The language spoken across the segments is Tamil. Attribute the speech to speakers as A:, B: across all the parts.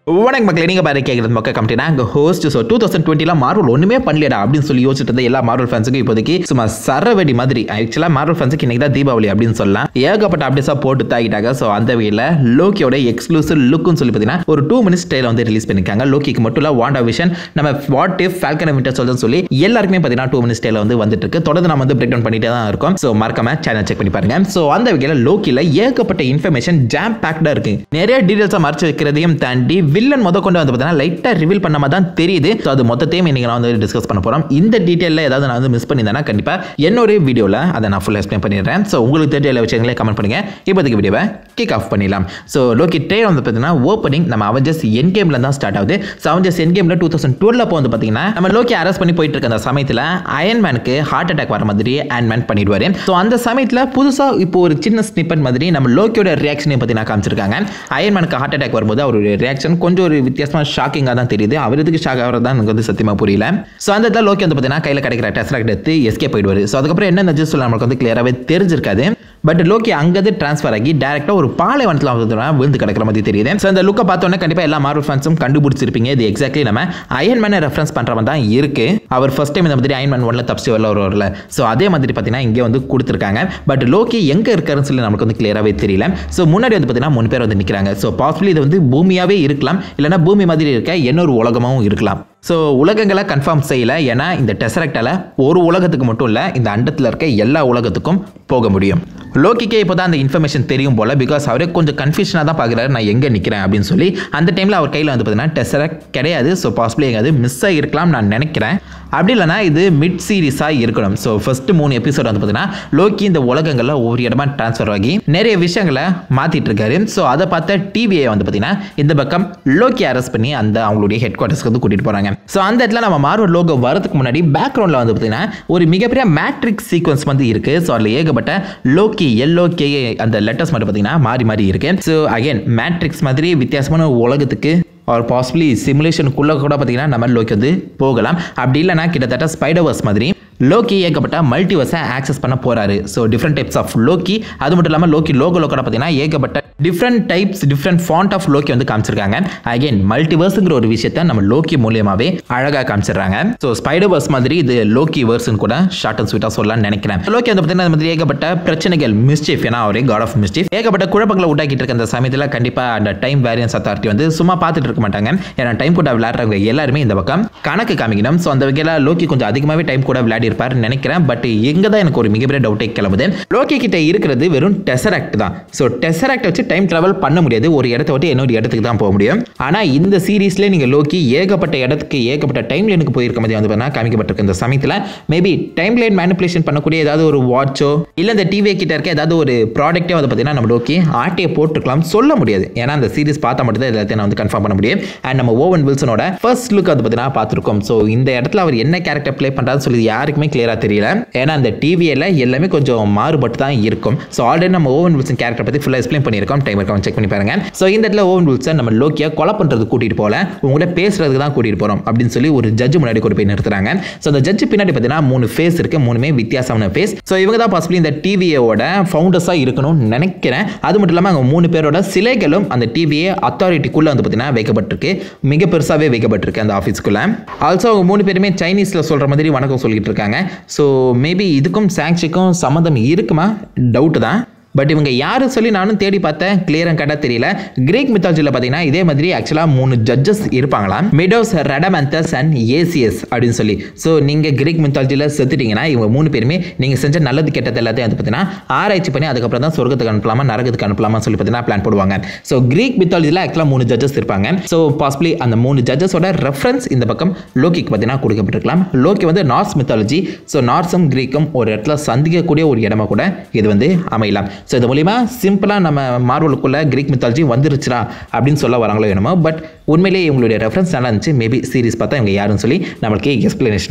A: வணக்கம் மக்களே நீங்கள் பாரு கேட்குறது மக்கள் கம்பெனி அங்கே ஹோஸ்ட் ஸோ டூ தௌசண்ட் டுவெண்ட்டில மார்வல் ஒன்றுமே பண்ணலடா அப்படின்னு சொல்லி யோசிச்சுட்டு இருந்த எல்லா மார்வல் ஃபேன்ஸுக்கும் இப்போதைக்கு சும்மா சரவெடி மாதிரி ஆக்சுவலாக மார்வல் ஃபேன்ஸுக்கு இன்னைக்கு தான் தீபாவளி அப்படின்னு சொல்லலாம் ஏகப்பட்ட அப்டேட்ஸாக போட்டு தாக்கிட்டாங்க ஸோ அந்த வகையில் லோக்கியோட எக்ஸ்க்ளூசிவ் லுக்குன்னு சொல்லி பார்த்தீங்கன்னா ஒரு டூ மினிட்ஸ் ஸ்டைல வந்து ரிலீஸ் பண்ணியிருக்காங்க லோக்கிக்கு மட்டும் இல்லை வாண்டா விஷன் நம்ம வாட் இஃப் ஃபால்கன் விண்டர் சொல்லுன்னு சொல்லி எல்லாருக்குமே பார்த்தீங்கன்னா டூ மினிட்ஸ் ஸ்டைல வந்து வந்துட்டு இருக்கு தொடர்ந்து நம்ம வந்து பிரேக் டவுன் பண்ணிட்டே தான் இருக்கோம் ஸோ மறக்காம சேனல் செக் பண்ணி பாருங்க ஸோ அந்த வகையில் லோக்கியில் ஏகப்பட்ட இன்ஃபர்மேஷன் ஜாம் பேக்டாக இருக்கு நிறைய டீடைல்ஸாக மறைச்சு வைக்கிறதையும் தாண்டி வில்லன் முத கொண்டு வந்து பார்த்தீங்கன்னா லைட்டாக ரிவீல் பண்ண மாதிரி தான் தெரியுது ஸோ அது மொத்தத்தையும் இன்னைக்கு நான் வந்து டிஸ்கஸ் பண்ண போகிறோம் இந்த டீட்டெயிலில் ஏதாவது நான் வந்து மிஸ் பண்ணியிருந்தேன்னா கண்டிப்பாக என்னோட வீடியோவில் அதை நான் ஃபுல்லாக எக்ஸ்பிளைன் பண்ணிடுறேன் ஸோ உங்களுக்கு தெரிஞ்ச எல்லா விஷயங்களே கமெண்ட் பண்ணுங்க இப்போதைக்கு வீடியோவை கிக் ஆஃப் பண்ணிடலாம் ஸோ லோக்கி ட்ரெயின் வந்து பார்த்தீங்கன்னா ஓப்பனிங் நம்ம அவஞ்சஸ் என் கேமில் தான் ஸ்டார்ட் ஆகுது ஸோ அவஞ்சஸ் என் கேமில் டூ தௌசண்ட் டுவெல் அப்போ வந்து பார்த்தீங்கன்னா நம்ம லோக்கி அரெஸ்ட் பண்ணி போயிட்டு இருக்க அந்த சமயத்தில் அயன்மேனுக்கு ஹார்ட் அட்டாக் வர மாதிரி அயன்மேன் பண்ணிடுவார் ஸோ அந்த சமயத்தில் புதுசாக இப்போ ஒரு சின்ன ஸ்னிப்பன் மாதிரி நம்ம லோக்கியோட ரியாக்ஷனை பற்றி நான் காமிச்சிருக்காங்க அயன்மேனுக்கு ஹார்ட் அட்டாக் வரும்போது அவருடைய ரியாக்ஷன் கொஞ்சம் ஒரு வித்தியாசமாக ஷாக்கிங்காக தான் தெரியுது அவர் எதுக்கு ஷாக் ஆகிறது தான் எனக்கு வந்து சத்தியமாக புரியல ஸோ அந்த இடத்துல லோக்கி வந்து பார்த்தீங்கன்னா கையில் கிடைக்கிற டெஸ்ட் எடுத்து எஸ்கே போயிடுவார் ஸோ அதுக்கப்புறம் என்ன நடந்துச்சு நமக்கு வந்து கிளியராகவே தெரிஞ்சிருக்காது பட் லோக்கி அங்கேருந்து ட்ரான்ஸ்ஃபர் ஆகி டேரெக்டாக ஒரு பாலைவனத்தில் வந்து விழுந்து கிடக்கிற மாதிரி தெரியுது ஸோ அந்த லுக்கை பார்த்தோன்னே கண்டிப்பாக எல்லா மார்வல் ஃபேன்ஸும் கண்டுபிடிச்சிருப்பீங்க இது எக்ஸாக்ட்லி நம்ம அயன்மேனை ரெஃபரன்ஸ் பண்ணுற மாதிரி தான் இருக்கு அவர் ஃபர்ஸ்ட் டைம் இந்த மாதிரி அயன்மேன் ஒன்ல தப்பிச்சு வரல ஒரு வரல ஸோ அதே மாதிரி பார்த்தீங்கன்னா இங்கே வந்து கொடுத்துருக்காங்க பட் லோக்கி எங்கே இருக்காருன்னு சொல்லி நமக்கு வந்து கிளியராகவே தெரியல ஸோ முன்னாடி வந்து பார்த்தீங்கன்னா மூணு பேர் வந்து நிற்கிறாங்க ஸோ பாசிபிளி இது வந்து பூமியாகவே இருக்கலாம் இல்லைனா பூமி மாதிரி இருக்க இன்னொரு உலகமாகவும் இருக்கலாம் ஸோ உலகங்களை கன்ஃபார்ம் செய்யல ஏன்னா இந்த டெசரக்டால் ஒரு உலகத்துக்கு மட்டும் இல்லை இந்த அண்டத்தில் இருக்க எல்லா உலகத்துக்கும் போக முடியும் லோக்கிக்கே இப்போ தான் அந்த இன்ஃபர்மேஷன் தெரியும் போல பிகாஸ் அவரே கொஞ்சம் கன்ஃபியூஷனாக தான் பார்க்குறாரு நான் எங்கே நிற்கிறேன் அப்படின்னு சொல்லி அந்த டைமில் அவர் கையில் வந்து பார்த்தீங்கன்னா டெசரக்ட் கிடையாது ஸோ பாசிபிளி எங்காவது மிஸ் ஆகிருக்கலாம் நான் நினைக்கிறேன் அப்படி இல்லைனா இது மிட் சீரிஸாக இருக்கணும் ஸோ ஃபஸ்ட்டு மூணு எபிசோட் வந்து பார்த்தீங்கன்னா லோக்கி இந்த உலகங்களில் ஒவ்வொரு இடமா ட்ரான்ஸ்ஃபர் ஆகி நிறைய விஷயங்களை மாற்றிட்டு இருக்காரு ஸோ அதை பார்த்த டிவியை வந்து பார்த்தீங்கன்னா இந்த பக்கம் லோக்கி அரெஸ்ட் பண்ணி அந்த அவங்களுடைய ஹெட் குவார்ட்டர்ஸ்க்கு வந்து கூட்டிகிட்டு போகிறாங்க ஸோ அந்த இடத்துல நம்ம மார்வல் லோகோ வரதுக்கு முன்னாடி பேக்ரவுண்டில் வந்து பார்த்தீங்கன்னா ஒரு மிகப்பெரிய மேட்ரிக்ஸ் சீக்வன்ஸ் வந்து இருக்குது ஸோ அதில் ஏகப்பட்ட லோக்கி எல்லோ கே அந்த லெட்டர்ஸ் மட்டும் பார்த்தீங்கன்னா மாறி மாறி இருக்கு ஸோ அகைன் மேட்ரிக்ஸ் மாதிரி வித்தியாசமான உலகத்துக்கு ஆர் பாசிபிளி சிமுலேஷனுக்குள்ளே கூட பார்த்தீங்கன்னா நம்ம லோக்கி வந்து போகலாம் அப்படி இல்லைனா கிட்டத்தட்ட ஸ்பைடர்வர்ஸ் மாதிரி லோக்கி ஏகப்பட்ட மல்டிவர்ஸை ஆக்சஸ் பண்ண போறாரு so different types of Loki அது மட்டும் இல்லாமல் லோக்கி லோகோ லோக்கோட பார்த்தீங்கன்னா ஏகப்பட்ட different types different font of Loki வந்து காமிச்சிருக்காங்க அகைன் மல்டிவர்ஸுங்கிற ஒரு விஷயத்த நம்ம லோக்கி மூலியமாகவே அழகாக காமிச்சிடுறாங்க ஸோ ஸ்பைடர்வர்ஸ் மாதிரி இது லோக்கி வேர்ஸ்னு கூட ஷார்ட் அண்ட் ஸ்வீட்டாக சொல்லலாம்னு நினைக்கிறேன் லோக்கி வந்து பார்த்தீங்கன்னா இந்த மாதிரி ஏகப்பட்ட பிரச்சனைகள் மிஸ்டேஃப் ஏன்னா அவரே காட் ஆஃப் மிஸ்டேஃப் ஏகப்பட்ட குழப்பங்களை உண்டாக்கிட்டு இருக்க அந்த சமயத்தில் கண்டிப்பாக அந்த டைம் வேரியன்ஸ் அத்தாரிட்டி வந்து சும்மா பார்த்துட்டு இருக்க மாட்டாங்க ஏன்னா டைம் கூட விளையாடுறவங்க எல்லாருமே இந்த பக்கம் கணக்கு காமிக்கணும் ஸோ அந்த வகையில் லோக்கி கொஞ்சம் அதிகமாகவே டைம் கூட விளையாடி இருப்பார் நினைக்கிறேன் பட் எங்கே தான் எனக்கு ஒரு மிகப்பெரிய டவுட்டே கிளம்புது லோக்கி கிட்ட இருக்கிறது வெறும் டெசராக்ட் தான் ஸோ டெசராக்ட் வச்சு டைம் ட்ராவல் பண்ண முடியாது ஒரு இடத்த விட்டு இன்னொரு இடத்துக்கு தான் போக முடியும் ஆனால் இந்த சீரீஸ்லேயே நீங்கள் லோக்கி ஏகப்பட்ட இடத்துக்கு ஏகப்பட்ட டைம் லைனுக்கு போயிருக்க மாதிரி வந்து பார்த்தீங்கன்னா காமிக்கப்பட்டிருக்க இந்த சமயத்தில் மேபி டைம் லைன் மேனிப்புலேஷன் பண்ணக்கூடிய ஏதாவது ஒரு வாட்சோ இல்லை இந்த டிவி கிட்ட இருக்க ஏதாவது ஒரு ப்ராடக்ட்டே வந்து பார்த்தீங்கன்னா நம்ம லோக்கி ஆட்டையை போட்டுருக்கலாம் சொல்ல முடியாது ஏன்னா அந்த சீரிஸ் பார்த்தா மட்டும் தான் எல்லாத்தையும் நான் வந்து கன்ஃபார்ம் பண்ண முடியும் அண்ட் நம்ம ஓவன் வில்சனோட ஃபர்ஸ்ட் லுக் வந்து பார்த்தீங்கன்னா பார்த்துருக்கோம் ஸோ இந்த இடத்துல அவர் என்ன கேரக்டர் ப்ளே பண்ணுறாருன்னு சொல்லி யாருக்குமே கிளியராக தெரியல ஏன்னா அந்த டிவியில் எல்லாமே கொஞ்சம் மாறுபட்டு தான் இருக்கும் ஸோ ஆல்ரெடி நம்ம ஓவன் வில்சன் கேரக்டர் பற்றி ஃபுல்லாக எக்ஸ்பிளைன் பண்ணியிருக்கோம் டைம் இருக்கோம் செக் பண்ணி பாருங்க ஸோ இந்த இடத்துல ஓவன் வில்சன் நம்ம லோக்கியை கொலை பண்ணுறது கூட்டிகிட்டு போகல உங்கள்கிட்ட பேசுறதுக்கு தான் கூட்டிகிட்டு போகிறோம் அப்படின்னு சொல்லி ஒரு ஜட்ஜ் முன்னாடி கொண்டு போய் நிறுத்துறாங்க ஸோ அந்த ஜட்ஜ் பின்னாடி பார்த்தீங்கன்னா மூணு ஃபேஸ் இருக்குது மூணுமே வித்தியாசமான ஃபேஸ் ஸோ இவங்க தான் பாசிபிளி இந்த டிவியோட ஃபவுண்டர்ஸாக இருக்கணும்னு நினைக்கிறேன் அது மட்டும் இல்லாமல் அவங்க மூணு பேரோட சிலைகளும் அந்த டிவியை அத்தாரிட்டிக்குள்ளே வந்து பார்த்தீங்கன்னா வைக்கப்பட்டிருக்கு மிக பெருசாகவே வைக்கப்பட்டிருக்கு அந்த ஆஃபீஸ்க்குள்ளே ஆல்சோ அவங்க மூணு பேருமே சைனீஸில் சொல்கிற மாதிரி வணக்கம் சொல்லிட்டு இருக்காங்க ஸோ மேபி இதுக்கும் சாங்ஷிக்கும் சம்மந்தம் இருக்குமா டவுட் தான் பட் இவங்க யாரு சொல்லி நானும் தேடி பார்த்தேன் கிளியரம் கட்ட தெரியல கிரீக் மித்தாலஜியில் பார்த்தீங்கன்னா இதே மாதிரி ஆக்சுவலாக மூணு ஜட்ஜஸ் இருப்பாங்களாம் மிடோஸ் ரெடமந்தஸ் அண்ட் ஏசிஎஸ் அப்படின்னு சொல்லி ஸோ நீங்கள் கிரீக் மித்தாலஜியில் செத்துட்டீங்கன்னா இவங்க மூணு பேருமே நீங்கள் செஞ்ச நல்லது கெட்டது எல்லாத்தையும் வந்து பார்த்தீங்கன்னா ஆராய்ச்சி பண்ணி அதுக்கப்புறம் தான் சொர்க்கத்துக்கு அனுப்பலாமா நரகத்துக்கு அனுப்பலாமா சொல்லி பார்த்தீங்கன்னா பிளான் போடுவாங்க ஸோ கிரீக் மித்தாலஜியில் ஆக்சுவலாக மூணு ஜட்ஜஸ் இருப்பாங்க ஸோ பாசிபிளி அந்த மூணு ஜட்ஜஸோட ரெஃபரன்ஸ் இந்த பக்கம் லோக்கிக்கு பார்த்தீங்கன்னா கொடுக்கப்பட்டிருக்கலாம் லோக்கி வந்து நார்ஸ் மித்தாலஜி ஸோ நார்ஸும் கிரீக்கும் ஒரு இடத்துல சந்திக்கக்கூடிய ஒரு இடமா கூட இது வந்து அமையலாம் ஸோ இது மூலிமா சிம்பிளாக நம்ம மார்வலுக்குள்ளே கிரீக் மித்தாலஜி வந்துருச்சுரா அப்படின்னு சொல்ல வராங்களோ என்னமோ பட் உண்மையிலேயே இவங்களுடைய ரெஃபரன்ஸ் நல்லா இருந்துச்சு மேபி சீரிஸ் பார்த்தா இவங்க யாருன்னு சொல்லி நம்மளுக்கு எக்ஸ்பிளனேஷனும்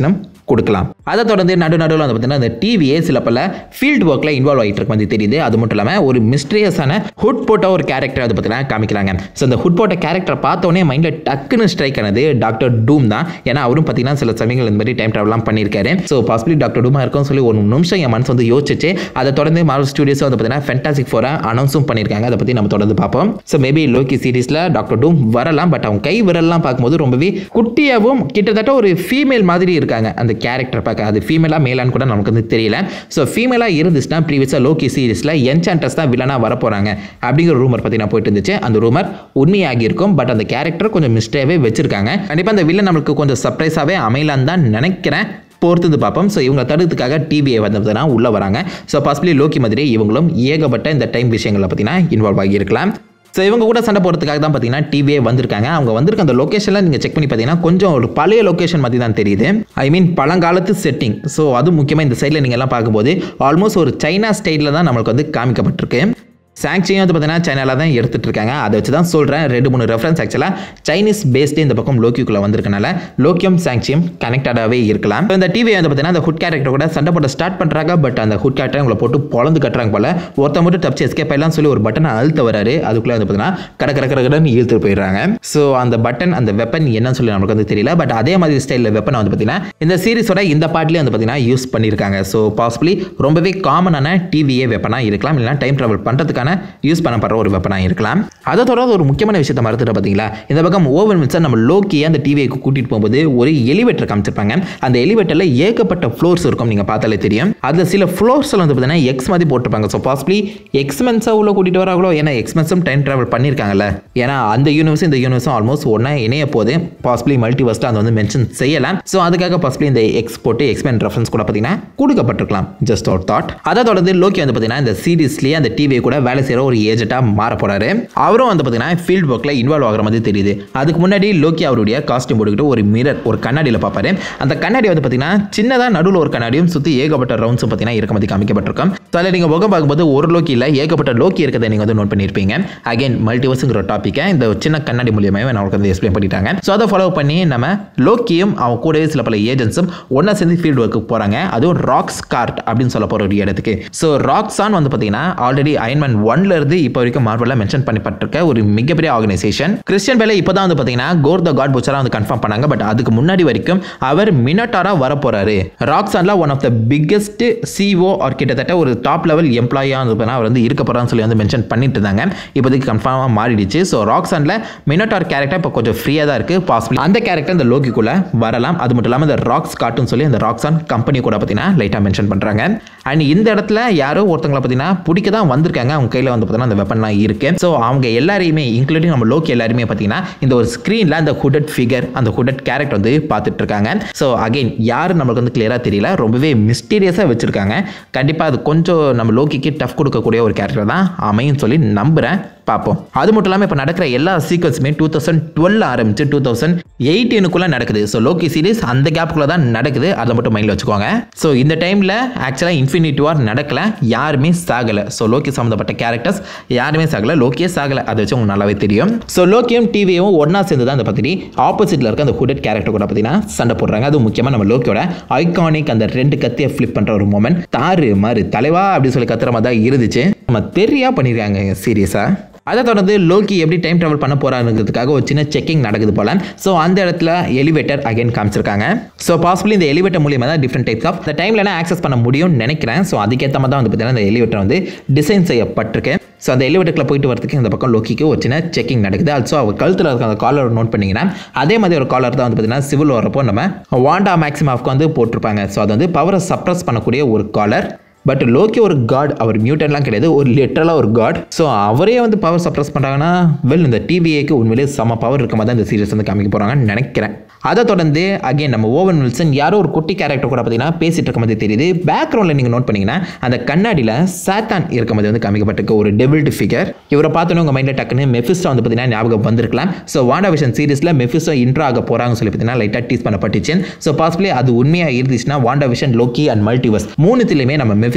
A: கொடுக்கலாம் அதை தொடர்ந்து நடு நடுவில் வந்து பார்த்தீங்கன்னா இந்த டிவியே சில பல ஃபீல்டு ஒர்க்கில் இன்வால்வ் ஆகிட்டு இருக்க மாதிரி தெரியுது அது மட்டும் இல்லாமல் ஒரு மிஸ்ட்ரியஸான ஹுட் போட்ட ஒரு கேரக்டர் அது பார்த்தீங்கன்னா காமிக்கிறாங்க ஸோ இந்த ஹுட் போட்ட கேரக்டர் பார்த்தோன்னே மைண்டில் டக்குன்னு ஸ்ட்ரைக் ஆனது டாக்டர் டூம் தான் ஏன்னா அவரும் பார்த்தீங்கன்னா சில சமயங்கள் இந்த மாதிரி டைம் ட்ராவல்லாம் பண்ணியிருக்காரு ஸோ பாசிபிளி டாக்டர் டூமா இருக்கும்னு சொல்லி ஒரு நிமிஷம் என் மனசு வந்து யோசிச்சு அதை தொடர்ந்து மார்வல் ஸ்டுடியோஸ் வந்து பார்த்தீங்கன்னா ஃபென்டாசிக் ஃபோரை அனௌன்ஸும் பண்ணியிருக்காங்க அதை பற்றி நம்ம தொடர்ந்து பார்ப்போம் ஸோ மேபி லோக்கி சீரிஸில் டாக்டர் டூம் வரலாம் பட் அவங்க கை விரல்லாம் பார்க்கும்போது ரொம்பவே குட்டியாகவும் கிட்டத்தட்ட ஒரு ஃபீமேல் மாதிரி இருக்காங்க அந்த கேரக்டர் பார்க்க அது ஃபீமேலாக மேலான்னு கூட நமக்கு வந்து தெரியல ஸோ ஃபீமேலாக இருந்துச்சுன்னா ப்ரீவியஸாக லோக்கி சீரிஸில் என்சான்டர்ஸ் தான் வில்லனாக வரப்போகிறாங்க அப்படிங்கிற ரூமர் பற்றி நான் போயிட்டு இருந்துச்சு அந்த ரூமர் உண்மையாகி இருக்கும் பட் அந்த கேரக்டர் கொஞ்சம் மிஸ்டேவே வச்சிருக்காங்க கண்டிப்பாக அந்த வில்லன் நம்மளுக்கு கொஞ்சம் சர்ப்ரைஸாகவே அமையலான்னு தான் நினைக்கிறேன் பொறுத்து பார்ப்போம் ஸோ இவங்க தடுத்துக்காக டிவியை வந்ததுனா உள்ளே வராங்க ஸோ பாசிபிளி லோக்கி மாதிரி இவங்களும் ஏகப்பட்ட இந்த டைம் விஷயங்களை பார்த்தீங்கன்னா இன்வால்வ் ஆகியிருக்கலாம் ஸோ இவங்க கூட சண்டை போடுறதுக்காக தான் பார்த்தீங்கன்னா டிவியே வந்திருக்காங்க அவங்க வந்திருக்க அந்த லொக்கேஷனில் நீங்கள் செக் பண்ணி பார்த்தீங்கன்னா கொஞ்சம் ஒரு பழைய லொக்கேஷன் மாதிரி தான் தெரியுது ஐ மீன் பழங்காலத்து செட்டிங் ஸோ அது முக்கியமாக இந்த சைடில் நீங்கள் எல்லாம் பார்க்கும்போது ஆல்மோஸ்ட் ஒரு சைனா ஸ்டைலில் தான் நம்மளுக்கு வந்து காமிக்கப்பட்டிருக்கு சாங்க்சியும் வந்து பார்த்தீங்கன்னா சைனால தான் எடுத்துட்டு இருக்காங்க அதை வச்சு தான் சொல்கிறேன் ரெண்டு மூணு ரெஃபரன்ஸ் ஆக்சுவலாக சைனீஸ் பேஸ்டே இந்த பக்கம் லோக்கிக்குள்ளே வந்திருக்கனால லோக்கியம் சாங்க்சியும் கனெக்டடாகவே இருக்கலாம் இப்போ இந்த டிவி வந்து பார்த்தீங்கன்னா அந்த ஹுட் கேரக்டர் கூட சண்டை போட்டு ஸ்டார்ட் பண்ணுறாங்க பட் அந்த ஹுட் கேரக்டர் உங்களை போட்டு பொழந்து கட்டுறாங்க போல ஒருத்த மட்டும் தப்பிச்சு எஸ்கேப் ஆயிலாம் சொல்லி ஒரு பட்டனை அழுத்த வராரு அதுக்குள்ளே வந்து பார்த்தீங்கன்னா கட கட கட கடன்னு இழுத்துட்டு போயிடுறாங்க ஸோ அந்த பட்டன் அந்த வெப்பன் என்னன்னு சொல்லி நமக்கு வந்து தெரியல பட் அதே மாதிரி ஸ்டைலில் வெப்பனை வந்து பார்த்தீங்கன்னா இந்த சீரிஸோட இந்த பார்ட்லேயே வந்து பார்த்தீங்கன்னா யூஸ் பண்ணியிருக்காங்க ஸோ பாசிபிளி ரொம்பவே காமனான டிவியே வெப்பனாக இருக்கலாம் இல்லைனா டைம் ட்ராவல் பண்ணுறதுக்கான யூஸ் பண்ணப்படுற ஒரு வெப்பனாக இருக்கலாம் அதை தொடர்ந்து ஒரு முக்கியமான விஷயத்தை மறந்துட்டு பார்த்தீங்களா இந்த பக்கம் ஓவன் மில்சர் நம்ம லோக்கியை அந்த டிவியை கூட்டிகிட்டு போகும்போது ஒரு எலிவேட்டர் காமிச்சிருப்பாங்க அந்த எலிவேட்டரில் ஏகப்பட்ட ஃப்ளோர்ஸ் இருக்கும் நீங்கள் பார்த்தாலே தெரியும் அதில் சில ஃப்ளோர்ஸில் வந்து பார்த்தீங்கன்னா எக்ஸ் மாதிரி போட்டிருப்பாங்க ஸோ பாசிபிளி எக்ஸ்மென்ஸாக உள்ள கூட்டிகிட்டு வராங்களோ ஏன்னா எக்ஸ்மென்ஸும் டைம் ட்ராவல் பண்ணியிருக்காங்கல்ல ஏன்னா அந்த யூனிவர்ஸும் இந்த யூனிவர்ஸும் ஆல்மோஸ்ட் ஒன்றா இணைய போது பாசிபிளி மல்டிவர்ஸ்ட்டு அதை வந்து மென்ஷன் செய்யலாம் ஸோ அதுக்காக பாசிபிளி இந்த எக்ஸ் போட்டு எக்ஸ்மென் ரெஃபரன்ஸ் கூட பார்த்தீங்கன்னா கொடுக்கப்பட்டிருக்கலாம் ஜஸ்ட் ஒரு தாட் அதை தொடர்ந்து லோக்கி வந்து பார்த்தீங்கன்னா இந்த சீரீஸ்லேயே அந்த டிவியை கூட வேலை செய்கிற ஒரு ஏஜென்ட்டாக மாற போகிறாரு அவரும் வந்து பார்த்தீங்கன்னா ஃபீல்ட் ஒர்க்கில் இன்வால்வ் ஆகிற மாதிரி தெரியுது அதுக்கு முன்னாடி லோக்கி அவருடைய காஸ்டியூம் போட்டுக்கிட்டு ஒரு மிரர் ஒரு கண்ணாடியில் பார்ப்பாரு அந்த கண்ணாடி வந்து பார்த்தீங்கன்னா சின்னதாக நடுவில் ஒரு கண்ணாடியும் சுற்றி ஏகப்பட்ட ரவுண்ட்ஸும் பார்த்தீங்கன்னா இருக்க மாதிரி காமிக்கப்பட்டிருக்கும் ஸோ அதில் நீங்கள் முகம் பார்க்கும்போது ஒரு லோக்கி இல்லை ஏகப்பட்ட லோக்கி இருக்கிறத நீங்கள் வந்து நோட் பண்ணியிருப்பீங்க அகைன் மல்டிவர்ஸுங்கிற டாப்பிக்கை இந்த சின்ன கண்ணாடி மூலியமாகவே நமக்கு வந்து எக்ஸ்பிளைன் பண்ணிட்டாங்க ஸோ அதை ஃபாலோ பண்ணி நம்ம லோக்கியும் அவன் கூடவே சில பல ஏஜென்ட்ஸும் ஒன்றா சேர்ந்து ஃபீல்டு ஒர்க்கு போகிறாங்க அதுவும் ராக்ஸ் கார்ட் அப்படின்னு சொல்ல போகிற ஒரு இடத்துக்கு ஸோ ராக்ஸான் வந்து பார்த்தீங்கன்னா ஆல்ரெடி அயன்மேன் ஒன்ல இருந்து இப்போ வரைக்கும் மார்வலில் மென்ஷன் பண்ணப்பட்டிருக்க ஒரு மிகப்பெரிய ஆர்கனைசேஷன் கிறிஸ்டியன் பேல இப்போ தான் வந்து பார்த்தீங்கன்னா கோர் த காட் புச்சரா வந்து கன்ஃபார்ம் பண்ணாங்க பட் அதுக்கு முன்னாடி வரைக்கும் அவர் மினட்டாரா வர போறாரு ராக்ஸான்ல one of the biggest CEO are கிட்டத்தட்ட ஒரு டாப் லெவல் எம்ப்ளாயாக வந்து பார்த்தீங்கன்னா அவர் வந்து இருக்க போறான்னு சொல்லி வந்து மென்ஷன் பண்ணிட்டு இருந்தாங்க இப்போதைக்கு கன்ஃபார்மாக மாறிடுச்சு ஸோ ராக்ஸான்ல மினட்டார் கேரக்டர் இப்போ கொஞ்சம் ஃப்ரீயாக தான் இருக்கு பாசிபிள் அந்த கேரக்டர் இந்த லோக்கிக்குள்ள வரலாம் அது மட்டும் இல்லாமல் இந்த ராக்ஸ் காட்டுன்னு சொல்லி அந்த ராக்ஸான் கம்பெனி கூட பார்த்தீங்கன்னா லைட்டாக மென்ஷன் பண்ணுறாங்க அண்ட் இந்த இடத்துல யாரோ ஒருத்தங்களை பார்த்தீங்கன்னா பிடிக்க தான் வந்திருக்காங்க அவங்க கையில் வந்து பார்த்தீங்கன்னா அந்த வெப்பன்லாம் இருக்கு ஸோ அவங்க எல்லாரையுமே இன்க்ளூடிங் நம்ம லோக்கி எல்லாருமே பார்த்தீங்கன்னா இந்த ஒரு ஸ்க்ரீனில் அந்த ஹுடட் ஃபிகர் அந்த ஹுடட் கேரக்டர் வந்து பார்த்துட்டு இருக்காங்க ஸோ அகைன் யார் நம்மளுக்கு வந்து கிளியராக தெரியல ரொம்பவே மிஸ்டீரியஸாக வச்சிருக்காங்க கண்டிப்பாக அது கொஞ்சம் நம்ம லோக்கிக்கு டஃப் கொடுக்கக்கூடிய ஒரு கேரக்டர் தான் அமையும் சொல்லி நம்புகிறேன் பார்ப்போம் அது மட்டும் இல்லாமல் இப்போ நடக்கிற எல்லா சீக்வன்ஸுமே டூ தௌசண்ட் டுவெல் ஆரம்பிச்சு டூ தௌசண்ட் எயிட்டீனுக்குள்ளே நடக்குது ஸோ லோக்கி சீரிஸ் அந்த கேப்புக்குள்ளே தான் நடக்குது அதை மட்டும் மைண்டில் வச்சுக்கோங்க ஸோ இந்த டைமில் ஆக்சுவலாக இன்ஃபினிட்டி வார் நடக்கல யாருமே சாகலை ஸோ லோக்கி சம்மந்தப்பட்ட கேரக்டர்ஸ் யாருமே சாகலை லோக்கியே சாகலை அதை வச்சு உங்களுக்கு நல்லாவே தெரியும் ஸோ லோக்கியும் டிவியும் ஒன்றா சேர்ந்து தான் அந்த பற்றி ஆப்போசிட்டில் இருக்க அந்த ஹுடட் கேரக்டர் கூட பார்த்தீங்கன்னா சண்டை போடுறாங்க அது முக்கியமாக நம்ம லோக்கியோட ஐகானிக் அந்த ரெண்டு கத்தியை ஃப்ளிப் பண்ணுற ஒரு மூமெண்ட் தாறு மாறு தலைவா அப்படின்னு சொல்லி கத்துற மாதிரி தான் இருந்துச்சு நம்ம தெரியா பண்ணியிருக்காங்க சீரியஸாக அதை தொடர்ந்து லோக்கி எப்படி டைம் ட்ராவல் பண்ண போறாருங்கிறதுக்காக ஒரு சின்ன செக்கிங் நடக்குது போல ஸோ அந்த இடத்துல எலிவேட்டர் அகைன் காமிச்சிருக்காங்க ஸோ பாசிபிளி இந்த எலிவேட்டர் மூலியமாக தான் டிஃப்ரெண்ட் டைப்ஸ் ஆஃப் இந்த டைம்ல ஆக்சஸ் பண்ண முடியும்னு நினைக்கிறேன் ஸோ அதுக்கேற்ற மாதிரி தான் வந்து பார்த்தீங்கன்னா இந்த எலிவேட்டர் வந்து டிசைன் செய்யப்பட்டிருக்கு ஸோ அந்த எலிவேட்டரில் போயிட்டு வரதுக்கு இந்த பக்கம் லோக்கிக்கு ஒரு சின்ன செக்கிங் நடக்குது ஆல்சோ அவர் கழுத்தில் இருக்க அந்த காலர் நோட் பண்ணிங்கன்னா அதே மாதிரி ஒரு காலர் தான் வந்து பார்த்தீங்கன்னா சிவில் வரப்போ நம்ம வாண்டா மேக்ஸிமாவுக்கு வந்து போட்டிருப்பாங்க ஸோ அது வந்து பவரை சப்ரஸ் பண்ணக்கூடிய ஒரு காலர் பட் லோக்கி ஒரு காட் அவர் மியூட்டன்லாம் கிடையாது ஒரு லிட்டரலாக ஒரு காட் ஸோ அவரே வந்து பவர் சப்ரஸ் பண்ணுறாங்கன்னா வெல் இந்த டிவிஏக்கு உண்மையிலேயே செம பவர் இருக்க மாதிரி தான் இந்த சீரியஸ் வந்து காமிக்க போகிறாங்கன்னு நினைக்கிறேன் அதை தொடர்ந்து அகைன் நம்ம ஓவன் வில்சன் யாரோ ஒரு குட்டி கேரக்டர் கூட பார்த்தீங்கன்னா பேசிட்டு இருக்க மாதிரி தெரியுது பேக்ரவுண்டில் நீங்கள் நோட் பண்ணீங்கன்னா அந்த கண்ணாடியில் சாத்தான் இருக்க மாதிரி வந்து காமிக்கப்பட்டிருக்க ஒரு டெபிள்டு ஃபிகர் இவரை பார்த்தோன்னே உங்கள் மைண்டில் டக்குன்னு மெஃபிஸ்டோ வந்து பார்த்தீங்கன்னா ஞாபகம் வந்திருக்கலாம் ஸோ வாண்டா விஷன் சீரிஸில் மெஃபிஸ்டோ இன்ட்ரோ ஆக போகிறாங்கன்னு சொல்லி பார்த்தீங்கன்னா லைட்டாக டீஸ் பண்ணப்பட்டுச்சு ஸோ பாசிபிளி அது உண்மையாக இருந்துச்சுன்னா Wanda Vision Loki and multiverse மூணுத்திலுமே நம்ம மெஃபிஸ்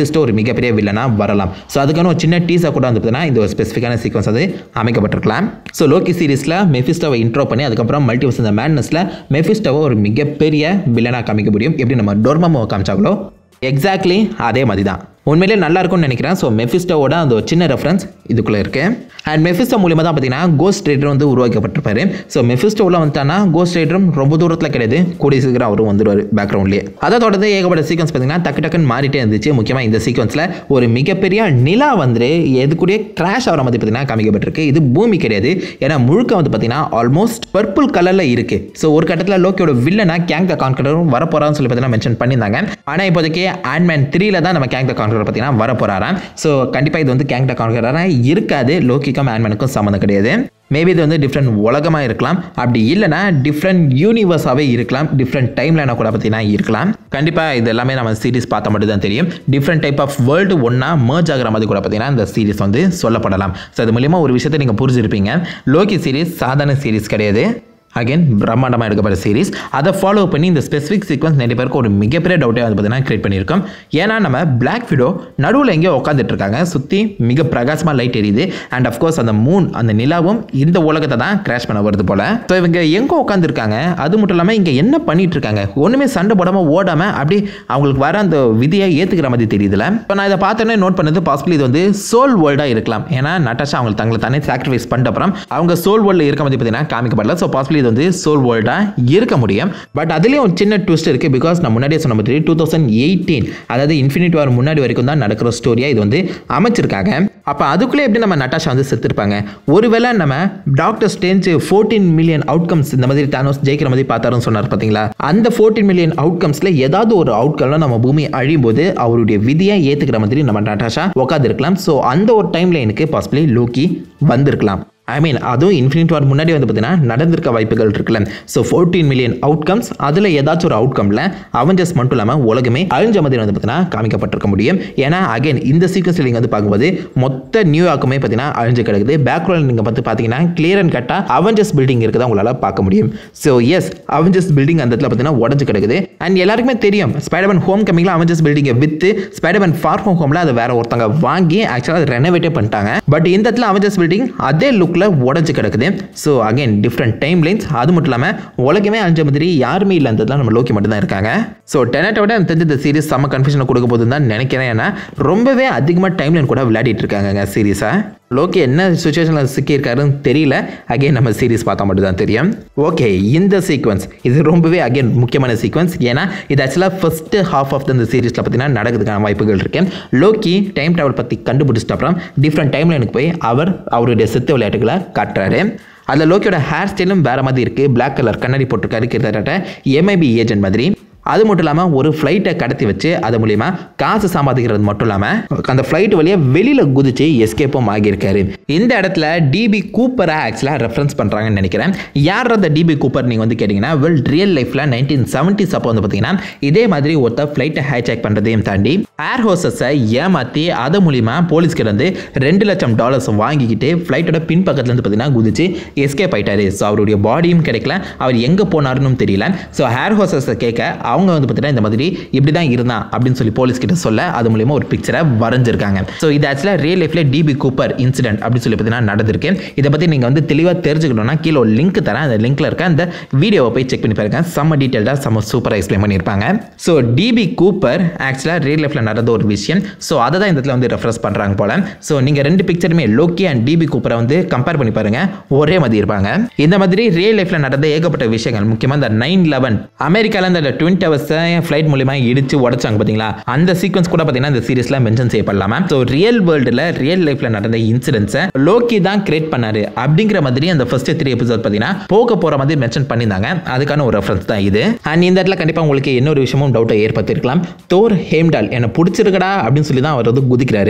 A: மெஃபிஸ்டோ ஒரு மிகப்பெரிய வில்லனா வரலாம் ஸோ அதுக்கான ஒரு சின்ன டீஸாக கூட வந்து பார்த்தீங்கன்னா இந்த ஒரு ஸ்பெசிஃபிக்கான சீக்வன்ஸ் அது அமைக்கப்பட்டிருக்கலாம் ஸோ லோக்கி சீரிஸில் மெஃபிஸ்டோவை இன்ட்ரோ பண்ணி அதுக்கப்புறம் மல்டிவர்ஸ் இந்த மேட்னஸில் மெஃபிஸ்டோவை ஒரு மிகப்பெரிய வில்லனாக காமிக்க முடியும் எப்படி நம்ம டொர்மமோ காமிச்சாங்களோ எக்ஸாக்ட்லி அதே மாதிரி தான் உண்மையிலே நல்லா இருக்கும்னு நினைக்கிறேன் ஸோ மெஃபிஸ்டோவோட அந்த ஒரு சின்ன ரெஃபரன்ஸ் இதுக்குள்ளே இருக்கு அண்ட் மெஃபிஸ்டோ மூலியமாக தான் பார்த்தீங்கன்னா கோஸ்ட் ரைடர் வந்து உருவாக்கப்பட்டிருப்பாரு ஸோ மெஃபிஸ்டோவில் வந்துட்டானா கோஸ்ட் ரைடரும் ரொம்ப தூரத்தில் கிடையாது கூடிய சீக்கிரம் அவரும் வந்துடுவார் பேக்ரவுண்ட்லேயே அதை தொடர்ந்து ஏகப்பட்ட சீக்வன்ஸ் பார்த்தீங்கன்னா டக்கு டக்குன்னு மாறிட்டே இருந்துச்சு முக்கியமாக இந்த சீக்வன்ஸில் ஒரு மிகப்பெரிய நிலா வந்து எது கூடயே கிராஷ் ஆகிற மாதிரி பார்த்தீங்கன்னா காமிக்கப்பட்டிருக்கு இது பூமி கிடையாது ஏன்னா முழுக்க வந்து பார்த்தீங்கன்னா ஆல்மோஸ்ட் பர்பிள் கலரில் இருக்கு ஸோ ஒரு கட்டத்தில் லோக்கியோட வில்லனா கேங் த கான்கரும் வரப்போறான்னு சொல்லி பார்த்தீங்கன்னா மென்ஷன் பண்ணியிருந்தாங்க ஆனால் இப்போதைக்கு ஆண்ட்மேன் த்ரீல தான் நம்ம கேங் த கான்கர் பார்த்தீங்கன்னா வரப்போறாராம் ஸோ கண்டிப்பாக இது வந்து கேங் த கான்கராக இருக்காது லோக்கிக்கும் ஆண்ட்மேனுக்கும் சம்மந்தம் கிடையாது மேபி இது வந்து டிஃப்ரெண்ட் உலகமாக இருக்கலாம் அப்படி இல்லைனா டிஃப்ரெண்ட் யூனிவர்ஸாகவே இருக்கலாம் டிஃப்ரெண்ட் டைம்லைனாக கூட பார்த்தீங்கன்னா இருக்கலாம் கண்டிப்பாக இது எல்லாமே நம்ம சீரிஸ் பார்த்தா மட்டும் தான் தெரியும் டிஃப்ரெண்ட் டைப் ஆஃப் வேர்ல்டு ஒன்றா merge ஆகிற மாதிரி கூட பார்த்தீங்கன்னா இந்த சீரிஸ் வந்து சொல்லப்படலாம் ஸோ அது மூலியமாக ஒரு விஷயத்தை நீங்கள் புரிஞ்சிருப்பீங்க லோக்கி சீரிஸ் சாதாரண சீரிஸ் கிடையாது அகைன் பிரம்மாண்டமாக எடுக்கப்பட்ட சீரிஸ் அதை ஃபாலோ பண்ணி இந்த ஸ்பெசிஃபிக் சீக்வன்ஸ் நிறைய பேருக்கு ஒரு மிகப்பெரிய டவுட்டே வந்து பார்த்தீங்கன்னா கிரியேட் பண்ணியிருக்கோம் ஏன்னா நம்ம பிளாக் ஃபிடோ நடுவில் எங்கேயோ உட்காந்துட்டு இருக்காங்க சுற்றி மிக பிரகாசமாக லைட் எரியுது அண்ட் அஃப்கோர்ஸ் அந்த மூன் அந்த நிலாவும் இந்த உலகத்தை தான் கிராஷ் பண்ண வருது போல ஸோ இவங்க எங்கே உட்காந்துருக்காங்க அது மட்டும் இல்லாமல் இங்கே என்ன பண்ணிட்டு இருக்காங்க ஒன்றுமே சண்டை போடாமல் ஓடாமல் அப்படி அவங்களுக்கு வர அந்த விதியை ஏற்றுக்கிற மாதிரி தெரியுதுல இப்போ நான் இதை பார்த்தோன்னே நோட் பண்ணது பாசிபிள் இது வந்து சோல் வேர்ல்டாக இருக்கலாம் ஏன்னா நட்டாஷா அவங்க தங்களை தானே சாக்ரிஃபைஸ் பண்ணிட்ட அப்புறம் அவங்க சோல் வேர்ல்டில் இருக்க மாதிரி பார்த்தீங்கன்னா காமிக்கப்படல ஸோ பாசிபிள் இது வந்து சோல் வேர்ல்டாக இருக்க முடியும் பட் அதுலேயும் ஒரு சின்ன ட்விஸ்ட் இருக்குது பிகாஸ் நான் முன்னாடியே சொன்ன மாதிரி டூ தௌசண்ட் எயிட்டீன் அதாவது இன்ஃபினிட் வார் முன்னாடி வரைக்கும் தான் நடக்கிற ஸ்டோரியாக இது வந்து அமைச்சிருக்காங்க அப்போ அதுக்குள்ளே எப்படி நம்ம நட்டாஷா வந்து செத்துருப்பாங்க ஒருவேளை நம்ம doctor strange fourteen million outcomes இந்த மாதிரி தானோஸ் ஜெயிக்கிற மாதிரி பார்த்தாருன்னு சொன்னார் பார்த்தீங்களா அந்த ஃபோர்டீன் மில்லியன் அவுட்கம்ஸில் ஏதாவது ஒரு அவுட்கம்ல நம்ம பூமி அழியும் போது அவருடைய விதியை ஏற்றுக்கிற மாதிரி நம்ம நட்டாஷா உட்காந்துருக்கலாம் ஸோ அந்த ஒரு டைமில் எனக்கு பாசிபிளி லோக்கி வந்திருக்கலாம் ஐ மீன் அதுவும் இன்ஃபினிட் வார் முன்னாடி வந்து பார்த்தீங்கன்னா நடந்திருக்க வாய்ப்புகள் இருக்குல்ல ஸோ ஃபோர்டீன் மில்லியன் அவுட்கம்ஸ் அதில் ஏதாச்சும் ஒரு அவுட்கமில் அவெஞ்சர்ஸ் மட்டும் இல்லாமல் உலகமே அழிஞ்ச மாதிரி வந்து பார்த்தீங்கன்னா காமிக்கப்பட்டிருக்க முடியும் ஏன்னா அகைன் இந்த சீக்வன்ஸ் நீங்கள் வந்து பார்க்கும்போது மொத்த நியூயார்க்குமே பார்த்தீங்கன்னா அழிஞ்சு கிடக்குது பேக்ரவுண்ட் நீங்கள் பார்த்து பார்த்தீங்கன்னா கிளியர் அண்ட் கட்டாக அவெஞ்சர்ஸ் பில்டிங் இருக்குதா உங்களால் பார்க்க முடியும் ஸோ எஸ் அவெஞ்சர்ஸ் பில்டிங் அந்த இடத்துல பார்த்தீங்கன்னா உடஞ்சு கிடக்குது அண்ட் எல்லாருக்குமே தெரியும் ஸ்பைடர்மேன் ஹோம் கமிங்கில் அவெஞ்சர்ஸ் பில்டிங்கை வித்து ஸ்பைடர்மேன் ஃபார் ஹோம் ஹோமில் அதை வேற ஒருத்தங்க வாங்கி ஆக்சுவலாக அதை ரெனோவேட்டே பண்ணிட்டாங்க பட் இந்த இடத்துல அவெஞ்சர்ஸ் பில்டிங் அதே லுக்கில் உடஞ்சு கிடக்குது so again different time lines அது மட்டும் இல்லாமல் உலகமே அழிஞ்ச மாதிரி யாருமே இல்லை அந்த இடத்துல நம்ம லோக்கி மட்டும் தான் இருக்காங்க ஸோ டெனட்டை விட எனக்கு தெரிஞ்ச இந்த சீரிஸ் செம்ம கன்ஃபியூஷனை கொடுக்க போதுன்னு தான் நினைக்கிறேன் ஏன்னா ரொம்பவே அதிகமாக டைம் லைன் கூட விளையாடிட்டு இருக்காங்க சீரிஸை லோக்கி என்ன சுச்சுவேஷனில் சிக்கியிருக்காருன்னு தெரியல அகைன் நம்ம சீரிஸ் பார்த்தா மட்டும் தான் தெரியும் ஓகே இந்த சீக்வன்ஸ் இது ரொம்பவே அகைன் முக்கியமான சீக்வன்ஸ் ஏன்னா இது ஆக்சுவலாக ஃபர்ஸ்ட் ஹாஃப் ஆஃப் இந்த சீரிஸில் பார்த்தீங்கன்னா நடக்கிறதுக்கான வாய்ப்புகள் இருக்கு லோக்கி டைம் ட்ராவல் பற்றி கண்டுபிடிச்சிட்ட அப்புறம் டிஃப்ரெண்ட் டைம் லைனுக்கு போய் அவர் அவருடைய சித்த விளையாட்டுகளை காட்டுறாரு அதில் லோக்கியோட ஹேர் ஸ்டைலும் வேறு மாதிரி இருக்குது பிளாக் கலர் கண்ணாடி போட்டிருக்காரு கிட்டத்தட்ட எம்ஐபி ஏஜென்ட் மாதிரி அது மட்டும் இல்லாமல் ஒரு ஃப்ளைட்டை கடத்தி வச்சு அது மூலிமா காசு சம்பாதிக்கிறது மட்டும் இல்லாமல் அந்த ஃப்ளைட் வழியாக வெளியில் குதிச்சு எஸ்கேப்பும் ஆகியிருக்காரு இந்த இடத்துல டிபி கூப்பரை ஆக்சுவலாக ரெஃபரன்ஸ் பண்ணுறாங்கன்னு நினைக்கிறேன் யார் அந்த டிபி கூப்பர் நீங்கள் வந்து கேட்டிங்கன்னா வெல் ரியல் லைஃப்பில் நைன்டீன் செவன்ட்டிஸ் அப்போ வந்து பார்த்தீங்கன்னா இதே மாதிரி ஒருத்தர் ஃப்ளைட்டை ஹைஜாக் பண்ணுறதையும் தாண்டி ஏர் ஹோஸ்டஸை ஏமாற்றி அது மூலிமா போலீஸ்கிட்ட இருந்து ரெண்டு லட்சம் டாலர்ஸ் வாங்கிக்கிட்டு ஃப்ளைட்டோட பின் பக்கத்துலேருந்து பார்த்தீங்கன்னா குதிச்சு எஸ்கேப் ஆயிட்டாரு ஸோ அவருடைய பாடியும் கிடைக்கல அவர் எங்கே போனாருன்னு தெரியல ஸோ ஹேர் ஹோஸ்டஸை கேட்க அவங்க வந்து பார்த்தீங்கன்னா இந்த மாதிரி இப்படி தான் இருந்தான் அப்படின்னு சொல்லி போலீஸ் கிட்ட சொல்ல அது மூலியமா ஒரு பிக்சரை வரைஞ்சிருக்காங்க ஸோ இது ஆக்சுவலாக ரியல் லைஃப்ல டிபி கூப்பர் இன்சிடென்ட் அப்படின்னு சொல்லி பார்த்தீங்கன்னா நடந்திருக்கு இதை பற்றி நீங்கள் வந்து தெளிவாக தெரிஞ்சுக்கணும்னா கீழே ஒரு லிங்க் தரேன் அந்த லிங்க்ல இருக்க அந்த வீடியோவை போய் செக் பண்ணி பாருங்க செம்ம டீட்டெயிலாக செம்ம சூப்பராக எக்ஸ்பிளைன் பண்ணியிருப்பாங்க ஸோ டிபி கூப்பர் ஆக்சுவலாக ரியல் லைஃப்ல நடந்த ஒரு விஷயம் ஸோ அதை தான் இந்த இடத்துல வந்து ரெஃபரன்ஸ் பண்ணுறாங்க போல ஸோ நீங்கள் ரெண்டு பிக்சருமே லோக்கி அண்ட் டிபி கூப்பரை வந்து கம்பேர் பண்ணி பாருங்க ஒரே மாதிரி இருப்பாங்க இந்த மாதிரி ரியல் லைஃப்ல நடந்த ஏகப்பட்ட விஷயங்கள் முக்கியமாக இந்த நைன் லெவன் அமெரிக்காவில் இந்த ட்வின் டவர்ஸை ஃப்ளைட் மூலியமா இடிச்சு உடச்சாங்க பார்த்தீங்களா அந்த சீக்வன்ஸ் கூட பார்த்தீங்கன்னா இந்த சீரிஸ்ல மென்ஷன் செய்யப்படலாமா ஸோ ரியல் வேர்ல்டில் ரியல் லைஃப்ல நடந்த இன்சிடென்ட்ஸை லோக்கி தான் கிரியேட் பண்ணாரு அப்படிங்கிற மாதிரி அந்த ஃபர்ஸ்ட் த்ரீ எபிசோட் பார்த்தீங்கன்னா போக போற மாதிரி மென்ஷன் பண்ணியிருந்தாங்க அதுக்கான ஒரு ரெஃபரன்ஸ் தான் இது அண்ட் இந்த இடத்துல கண்டிப்பாக உங்களுக்கு இன்னொரு விஷயமும் டவுட்டை ஏற்படுத்திருக்கலாம் தோர் ஹேம்டால் என்னை பிடிச்சிருக்கடா அப்படின்னு சொல்லி தான் அவர் வந்து குதிக்கிறாரு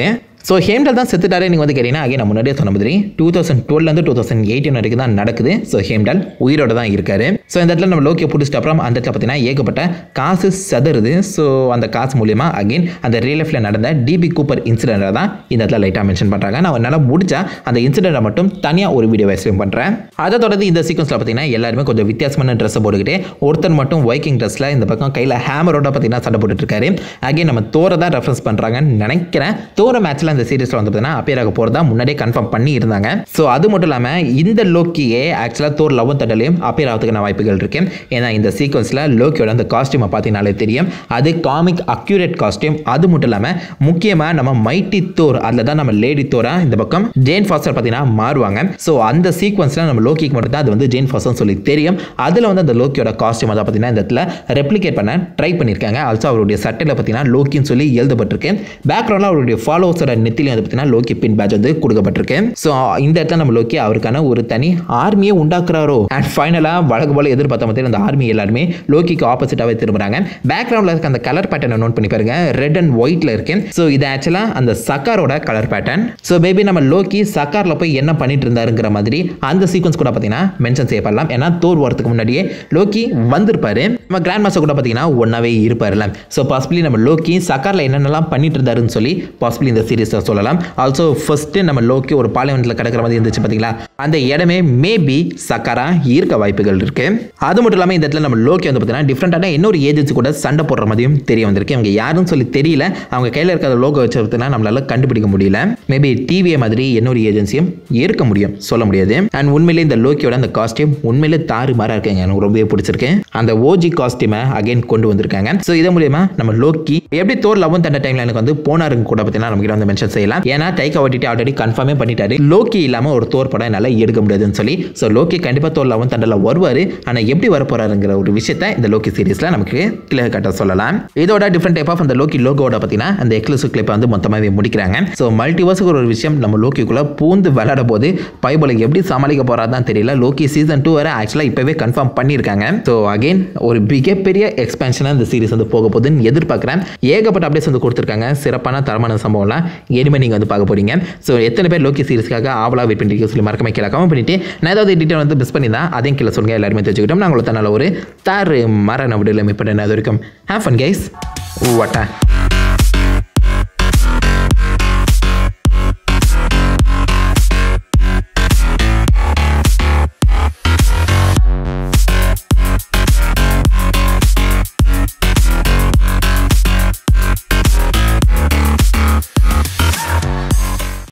A: ஸோ ஹேம்டல் தான் செத்துட்டாரே நீங்கள் வந்து கேட்டீங்கன்னா அகைன் நான் முன்னாடியே சொன்ன மாதிரி டூ தௌசண்ட் டுவெல்லேருந்து டூ தௌசண்ட் எயிட்டீன் வரைக்கும் தான் நடக்குது ஸோ ஹேம்டல் உயிரோட தான் இருக்காரு ஸோ இந்த இடத்துல நம்ம லோக்கியை பிடிச்சிட்டு அப்புறம் அந்த இடத்துல பார்த்தீங்கன்னா ஏகப்பட்ட காசு செதறுது ஸோ அந்த காசு மூலியமா அகைன் அந்த ரியல் லைஃப்பில் நடந்த டிபி கூப்பர் இன்சிடென்ட்டை தான் இந்த இடத்துல லைட்டாக மென்ஷன் பண்ணுறாங்க நான் என்னால் முடிச்சா அந்த இன்சிடென்ட்டை மட்டும் தனியாக ஒரு வீடியோ எக்ஸ்பிளைன் பண்ணுறேன் அதை தொடர்ந்து இந்த சீக்வன்ஸில் பார்த்தீங்கன்னா எல்லாருமே கொஞ்சம் வித்தியாசமான ட்ரெஸ்ஸை போட்டுக்கிட்டு ஒருத்தர் மட்டும் வைக்கிங் ட்ரெஸ்ஸில் இந்த பக்கம் கையில் ஹேமரோட பார்த்தீங்கன்னா சண்டை போட்டுட்டு இருக்காரு அகைன் நம்ம தோரை தான் ரெஃபரன்ஸ் பண்ணுறாங்கன்னு நினைக்கிறேன் தோர மேட்ச்சில் அந்த சீரிஸில் வந்து பார்த்தீங்கன்னா appear ஆக போகிறதா முன்னாடியே கன்ஃபார்ம் பண்ணி இருந்தாங்க ஸோ அது மட்டும் இல்லாமல் இந்த லோக்கியே ஆக்சுவலாக தோர் லவ் தண்டலையும் appear ஆகிறதுக்கான வாய்ப்புகள் இருக்கு ஏன்னா இந்த சீக்வன்ஸில் லோக்கியோட அந்த காஸ்டியூமை பார்த்தீங்கனாலே தெரியும் அது காமிக் அக்யூரேட் காஸ்டியூம் அது மட்டும் இல்லாமல் முக்கியமாக நம்ம மைட்டி தோர் அதில் தான் நம்ம லேடி தோரா இந்த பக்கம் ஜேன் ஃபாஸ்டர் பார்த்தீங்கன்னா மாறுவாங்க ஸோ அந்த சீக்வன்ஸில் நம்ம லோக்கிக்கு மட்டும் தான் அது வந்து ஜேன் ஃபாஸ்டர்னு சொல்லி தெரியும் அதில் வந்து அந்த லோக்கியோட காஸ்டியூம் அதை பார்த்தீங்கன்னா இந்த இடத்துல ரெப்ளிகேட் பண்ண ட்ரை பண்ணியிருக்காங்க ஆல்சோ அவருடைய சட்டையில் பார்த்தீங்கன்னா லோக்கின்னு சொல்லி எழுதப்பட்டிருக்கு பேக்ரவுண்டில் அவருடைய ஃபாலோவர்ஸோட நெத்திலையும் வந்து பார்த்தீங்கன்னா லோக்கி பின் பேட்ச் வந்து கொடுக்கப்பட்டிருக்கு ஸோ இந்த இடத்துல நம்ம லோக்கி அவருக்கான ஒரு தனி ஆர்மியை உண்டாக்குறாரோ அண்ட் ஃபைனலாக வழக்கு போல எதிர்பார்த்த மாதிரி அந்த ஆர்மி எல்லாருமே லோக்கிக்கு ஆப்போசிட்டாகவே திரும்புறாங்க பேக்ரவுண்டில் இருக்க அந்த கலர் பேட்டர்னை நோட் பண்ணி பாருங்க ரெட் அண்ட் ஒயிட்ல இருக்கு ஸோ இது ஆக்சுவலாக அந்த சக்காரோட கலர் பேட்டர்ன் ஸோ பேபி நம்ம லோக்கி சக்காரில் போய் என்ன பண்ணிட்டு இருந்தாருங்கிற மாதிரி அந்த சீக்வன்ஸ் கூட பார்த்தீங்கன்னா மென்ஷன் செய்யப்படலாம் ஏன்னா தோர் வரதுக்கு முன்னாடியே லோக்கி வந்திருப்பாரு நம்ம கிராண்ட் மாஸ்டர் கூட பார்த்தீங்கன்னா ஒன்றாவே இருப்பாருல ஸோ பாசிபிளி நம்ம லோக்கி சக்காரில் என்னென்னலாம் பண்ணிட்டு இருந்தாருன்னு சொல்லி பாசிபிளி இந்த சீரீஸில் சொல்லலாம் ஆல்சோ ஃபர்ஸ்ட்டு நம்ம லோக்கி ஒரு பாலைவனத்தில் கிடக்கிற மாதிரி இருந்துச்சு பார்த்தீங்களா அந்த இடமே மேபி சக்காரா இருக்க வாய்ப்புகள் இருக்கு அது மட்டும் இல்லாமல் இந்த இடத்துல நம்ம லோக்கி வந்து பார்த்தீங்கன்னா டிஃப்ரெண்டான இன்னொரு ஏஜென்சி கூட சண்டை போடுற மாதிரியும் தெரிய வந்திருக்கு அவங்க யாருன்னு சொல்லி தெரியல அவங்க கையில் இருக்கிற லோகோ வச்சு பார்த்தீங்கன்னா நம்மளால கண்டுபிடிக்க முடியல மேபி டிவியை மாதிரி இன்னொரு ஏஜென்சியும் இருக்க முடியும் சொல்ல முடியாது அண்ட் உண்மையிலே இந்த லோக்கியோட அந்த காஸ்டியூம் உண்மையிலே தாறு மாறா இருக்குங்க எனக்கு ரொம்பவே பிடிச்சிருக்கு அந்த ஓஜி காஸ்டியூமை அகைன் கொண்டு வந்திருக்காங்க ஸோ இதன் மூலியமா நம்ம லோக்கி எப்படி தோர் லவன் தண்ட டைம்ல எனக்கு வந்து போனாருங்க கூட பார்த்தீங்கன்னா நம்ம கிட்ட வந்து மென்ஷன் செய்யலாம் ஏன்னா டைக்கா ஓட்டிட்டு ஆல்ரெடி கன்ஃபார்மே பண்ணிட்டாரு லோக்கி இல்லாமல் ஒரு தோர் படம் என்னால் எடுக்க முடியாதுன்னு சொல்லி ஸோ லோக்கி கண்டிப்பாக தோர் லவன் தண்டில் வருவார் ஆனால் எப்படி வர போறாருங்கிற ஒரு விஷயத்தை இந்த லோக்கி சீரிஸில் நமக்கு கிளியர் கட்ட சொல்லலாம் இதோட டிஃப்ரெண்ட் டைப் ஆஃப் அந்த லோக்கி லோகோட பார்த்தீங்கன்னா அந்த எக்ஸ்க்ளூசிவ் கிளிப்பை வந்து மொத்தமாகவே முடிக்கிறாங்க ஸோ மல்டிவர்ஸுக்கு ஒரு விஷயம் நம்ம லோக்கிக்குள்ளே பூந்து விளையாட போது பைபிளை எப்படி சமாளிக்க போறாதான் தெரியல லோக்கி சீசன் டூ வர ஆக்சுவலாக இப்போவே கன்ஃபார்ம் பண்ணியிருக்காங்க ஸோ அகைன் ஒரு மிகப்பெரிய எக்ஸ்பென்ஷனாக இந்த சீரிஸ் வந்து போக போகுதுன்னு எதிர்பார்க்குறேன் ஏகப்பட்ட அப்டேட்ஸ் வந்து கொடுத்துருக்காங்க சிறப்பான தரமான சம்பவம்லாம் இனிமேல் நீங்கள் வந்து பார்க்க போறீங்க ஸோ எத்தனை பேர் லோக்கி சீரிஸ்க்காக ஆவலாக வெயிட் பண்ணிட்டு சொல்லி மறக்காம கீழே கமெண்ட் பண்ணிட்டு நான் ஏதாவது டீட்டெயில் வந்து மிஸ் பண்ணியிருந்தா அதையும் கீழே சொல்லுங்க எல்லாருமே தெரிஞ்சுக்கிட்டோம் நான் உங்களுக்கு நல்ல ஒரு தாறு மரண விடலை மீட் பண்ண அது வரைக்கும் ஹேவ் ஃபன் கைஸ் வட்டா